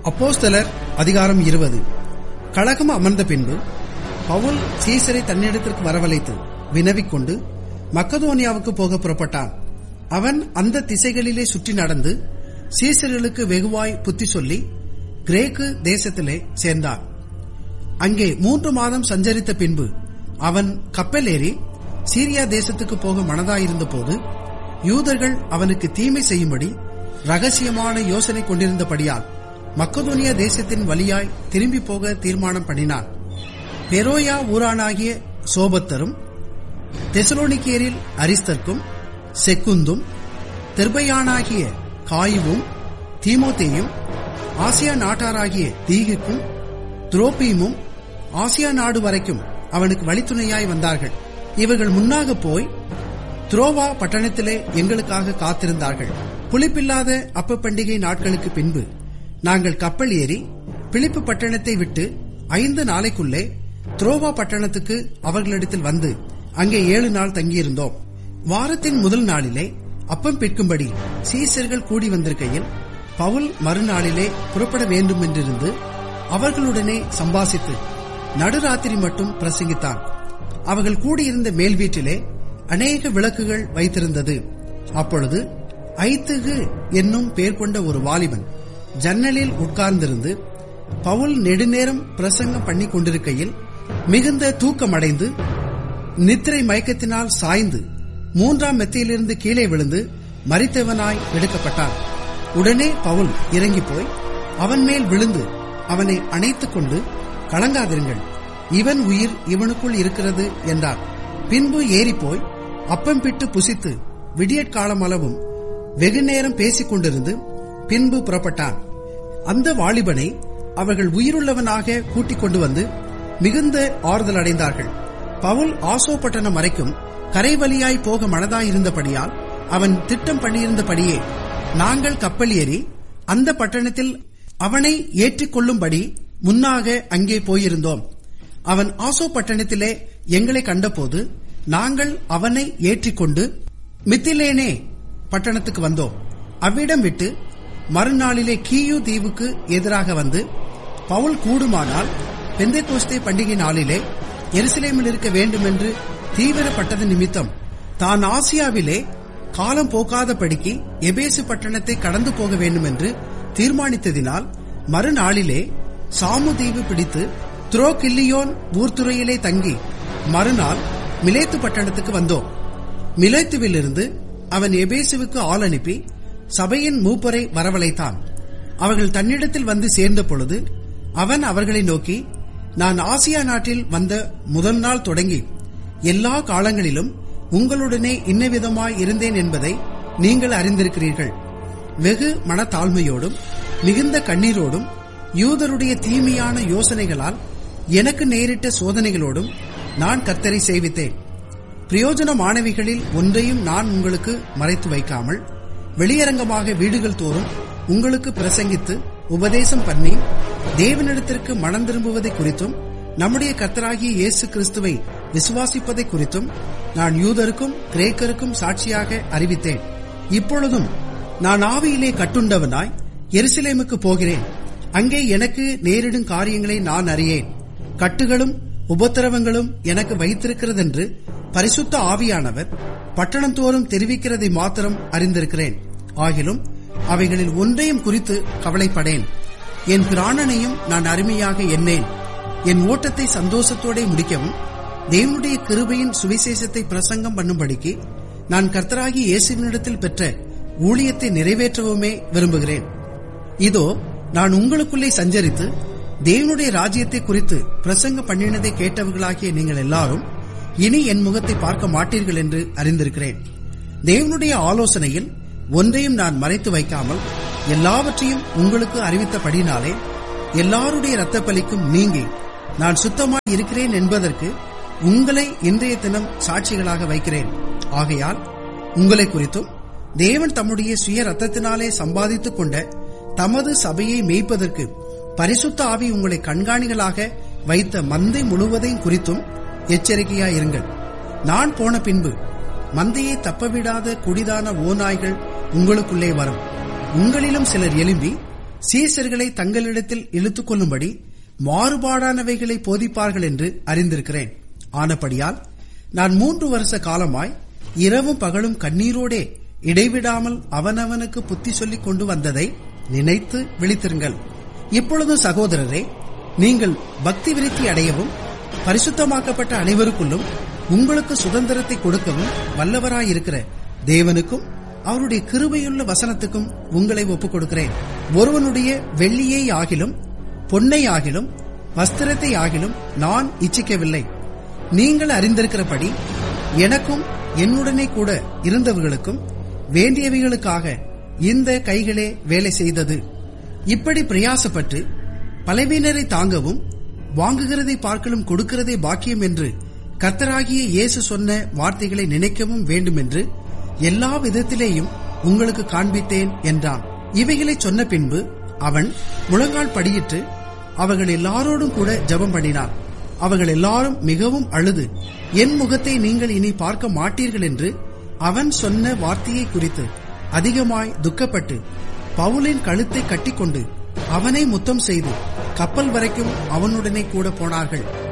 அப்போஸ்தலர் அதிகாரம் இருபது கழகம் அமர்ந்த பின்பு பவுல் சீசரை தன்னிடத்திற்கு வரவழைத்து வினவிக்கொண்டு மக்கதோனியாவுக்கு போக புறப்பட்டான் அவன் அந்த திசைகளிலே சுற்றி நடந்து சீசர்களுக்கு வெகுவாய் புத்தி சொல்லி கிரேக்கு தேசத்திலே சேர்ந்தான் அங்கே மூன்று மாதம் சஞ்சரித்த பின்பு அவன் கப்பல் ஏறி சீரியா தேசத்துக்கு போக மனதாயிருந்த போது யூதர்கள் அவனுக்கு தீமை செய்யும்படி ரகசியமான யோசனை கொண்டிருந்தபடியால் மக்கதோனியா தேசத்தின் வழியாய் திரும்பி போக தீர்மானம் பண்ணினான் பெரோயா ஊரானாகிய சோபத்தரும் தெசலோனிக்கேரில் அரிஸ்தர்க்கும் செக்குந்தும் தெர்பையானாகிய காயுவும் தீமோத்தேயும் ஆசியா நாட்டாராகிய தீகுக்கும் துரோபீமும் ஆசியா நாடு வரைக்கும் அவனுக்கு வழித்துணையாய் வந்தார்கள் இவர்கள் முன்னாக போய் துரோவா பட்டணத்திலே எங்களுக்காக காத்திருந்தார்கள் புளிப்பில்லாத அப்ப பண்டிகை நாட்களுக்கு பின்பு நாங்கள் கப்பல் ஏறி பிலிப்பு பட்டணத்தை விட்டு ஐந்து நாளைக்குள்ளே துரோவா பட்டணத்துக்கு அவர்களிடத்தில் வந்து அங்கே ஏழு நாள் தங்கியிருந்தோம் வாரத்தின் முதல் நாளிலே அப்பம் பிற்கும்படி சீசர்கள் கூடி வந்திருக்கையில் பவுல் மறுநாளிலே புறப்பட வேண்டும் என்றிருந்து அவர்களுடனே சம்பாசித்து நடுராத்திரி மட்டும் பிரசங்கித்தான் அவர்கள் கூடியிருந்த மேல் வீட்டிலே அநேக விளக்குகள் வைத்திருந்தது அப்பொழுது ஐத்துகு என்னும் பெயர் கொண்ட ஒரு வாலிபன் ஜன்னலில் உட்கார்ந்திருந்து பவுல் நெடுநேரம் பிரசங்கம் பண்ணி கொண்டிருக்கையில் மிகுந்த தூக்கமடைந்து நித்திரை மயக்கத்தினால் சாய்ந்து மூன்றாம் மெத்தையிலிருந்து கீழே விழுந்து மறித்தவனாய் எடுக்கப்பட்டான் உடனே பவுல் இறங்கி போய் அவன் மேல் விழுந்து அவனை அணைத்துக் கொண்டு கலங்காதிருங்கள் இவன் உயிர் இவனுக்குள் இருக்கிறது என்றார் பின்பு ஏறிப்போய் அப்பம் பிட்டு புசித்து விடியற்காலம் அளவும் வெகு நேரம் பேசிக் கொண்டிருந்து பின்பு புறப்பட்டான் அந்த வாலிபனை அவர்கள் உயிருள்ளவனாக கூட்டிக் கொண்டு வந்து மிகுந்த ஆறுதல் அடைந்தார்கள் பவுல் ஆசோ பட்டணம் வரைக்கும் கரை வழியாய் போக மனதாயிருந்தபடியால் அவன் திட்டம் பண்ணியிருந்தபடியே நாங்கள் கப்பல் ஏறி அந்த பட்டணத்தில் அவனை ஏற்றிக்கொள்ளும்படி முன்னாக அங்கே போயிருந்தோம் அவன் ஆசோ பட்டணத்திலே எங்களை கண்டபோது நாங்கள் அவனை ஏற்றிக்கொண்டு மித்திலேனே பட்டணத்துக்கு வந்தோம் அவ்விடம் விட்டு மறுநாளிலே கீயு தீவுக்கு எதிராக வந்து பவுல் கூடுமானால் பெந்தைகோஸ்தே பண்டிகை நாளிலே எருசலேமில் இருக்க வேண்டும் என்று தீவிரப்பட்டது நிமித்தம் தான் ஆசியாவிலே காலம் போக்காதபடிக்கு எபேசு பட்டணத்தை கடந்து போக வேண்டும் என்று தீர்மானித்ததினால் மறுநாளிலே சாமுதீவு பிடித்து துரோகில்லியோன் ஊர்துறையிலே தங்கி மறுநாள் மிலேத்து பட்டணத்துக்கு வந்தோம் மிலேத்துவிலிருந்து அவன் எபேசுவுக்கு ஆள் அனுப்பி சபையின் மூப்பரை வரவழைத்தான் அவர்கள் தன்னிடத்தில் வந்து சேர்ந்த பொழுது அவன் அவர்களை நோக்கி நான் ஆசியா நாட்டில் வந்த முதல் நாள் தொடங்கி எல்லா காலங்களிலும் உங்களுடனே இன்னவிதமாய் இருந்தேன் என்பதை நீங்கள் அறிந்திருக்கிறீர்கள் வெகு மனத்தாழ்மையோடும் மிகுந்த கண்ணீரோடும் யூதருடைய தீமையான யோசனைகளால் எனக்கு நேரிட்ட சோதனைகளோடும் நான் கர்த்தரை சேவித்தேன் பிரயோஜனமானவைகளில் ஒன்றையும் நான் உங்களுக்கு மறைத்து வைக்காமல் வெளியரங்கமாக வீடுகள் தோறும் உங்களுக்கு பிரசங்கித்து உபதேசம் பண்ணி தேவனிடத்திற்கு மனம் திரும்புவதை குறித்தும் நம்முடைய கர்த்தராகிய இயேசு கிறிஸ்துவை விசுவாசிப்பதை குறித்தும் நான் யூதருக்கும் கிரேக்கருக்கும் சாட்சியாக அறிவித்தேன் இப்பொழுதும் நான் ஆவியிலே கட்டுண்டவனாய் எருசலேமுக்கு போகிறேன் அங்கே எனக்கு நேரிடும் காரியங்களை நான் அறியேன் கட்டுகளும் உபத்திரவங்களும் எனக்கு வைத்திருக்கிறதென்று பரிசுத்த ஆவியானவர் பட்டணம் தோறும் தெரிவிக்கிறதை மாத்திரம் அறிந்திருக்கிறேன் ஆகிலும் அவைகளில் ஒன்றையும் குறித்து கவலைப்படேன் என் பிராணனையும் நான் அருமையாக எண்ணேன் என் ஓட்டத்தை சந்தோஷத்தோட முடிக்கவும் தேவனுடைய கிருபையின் சுவிசேஷத்தை பிரசங்கம் பண்ணும்படிக்கு நான் கர்த்தராகி இயேசுவினிடத்தில் பெற்ற ஊழியத்தை நிறைவேற்றவுமே விரும்புகிறேன் இதோ நான் உங்களுக்குள்ளே சஞ்சரித்து தேவனுடைய ராஜ்யத்தை குறித்து பிரசங்க பண்ணினதை கேட்டவர்களாகிய நீங்கள் எல்லாரும் இனி என் முகத்தை பார்க்க மாட்டீர்கள் என்று அறிந்திருக்கிறேன் தேவனுடைய ஆலோசனையில் ஒன்றையும் நான் மறைத்து வைக்காமல் எல்லாவற்றையும் உங்களுக்கு அறிவித்தபடினாலே எல்லாருடைய இரத்த பலிக்கும் நீங்கி நான் சுத்தமாய் இருக்கிறேன் என்பதற்கு உங்களை இன்றைய தினம் சாட்சிகளாக வைக்கிறேன் ஆகையால் உங்களை குறித்தும் தேவன் தம்முடைய சுய ரத்தத்தினாலே சம்பாதித்துக் கொண்ட தமது சபையை மேய்ப்பதற்கு பரிசுத்த ஆவி உங்களை கண்காணிகளாக வைத்த மந்தை முழுவதையும் குறித்தும் எச்சரிக்கையாயிருங்கள் நான் போன பின்பு மந்தையை தப்பவிடாத குடிதான ஓநாய்கள் உங்களுக்குள்ளே வரும் உங்களிலும் சிலர் எழும்பி சீசர்களை தங்களிடத்தில் இழுத்துக் கொள்ளும்படி மாறுபாடானவைகளை போதிப்பார்கள் என்று அறிந்திருக்கிறேன் ஆனபடியால் நான் மூன்று வருஷ காலமாய் இரவும் பகலும் கண்ணீரோடே இடைவிடாமல் அவனவனுக்கு புத்தி சொல்லிக் கொண்டு வந்ததை நினைத்து விழித்திருங்கள் இப்பொழுது சகோதரரே நீங்கள் பக்தி விருத்தி அடையவும் பரிசுத்தமாக்கப்பட்ட அனைவருக்குள்ளும் உங்களுக்கு சுதந்திரத்தை கொடுக்கவும் வல்லவராயிருக்கிற தேவனுக்கும் அவருடைய கிருபையுள்ள வசனத்துக்கும் உங்களை ஒப்புக் கொடுக்கிறேன் ஒருவனுடைய வெள்ளியை ஆகிலும் பொன்னை ஆகிலும் வஸ்திரத்தை ஆகிலும் நான் இச்சிக்கவில்லை நீங்கள் அறிந்திருக்கிறபடி எனக்கும் என்னுடனே கூட இருந்தவர்களுக்கும் வேண்டியவைகளுக்காக இந்த கைகளே வேலை செய்தது இப்படி பிரயாசப்பட்டு பலவீனரை தாங்கவும் வாங்குகிறதை பார்க்கலும் கொடுக்கிறதே பாக்கியம் என்று கர்த்தராகிய இயேசு சொன்ன வார்த்தைகளை நினைக்கவும் வேண்டும் என்று எல்லா விதத்திலேயும் உங்களுக்கு காண்பித்தேன் என்றான் இவைகளை சொன்ன பின்பு அவன் முழங்கால் படியிட்டு அவர்கள் எல்லாரோடும் கூட ஜெபம் பண்ணினான் அவர்கள் எல்லாரும் மிகவும் அழுது என் முகத்தை நீங்கள் இனி பார்க்க மாட்டீர்கள் என்று அவன் சொன்ன வார்த்தையை குறித்து அதிகமாய் துக்கப்பட்டு பவுலின் கழுத்தை கட்டிக்கொண்டு அவனை முத்தம் செய்து கப்பல் வரைக்கும் அவனுடனே கூட போனார்கள்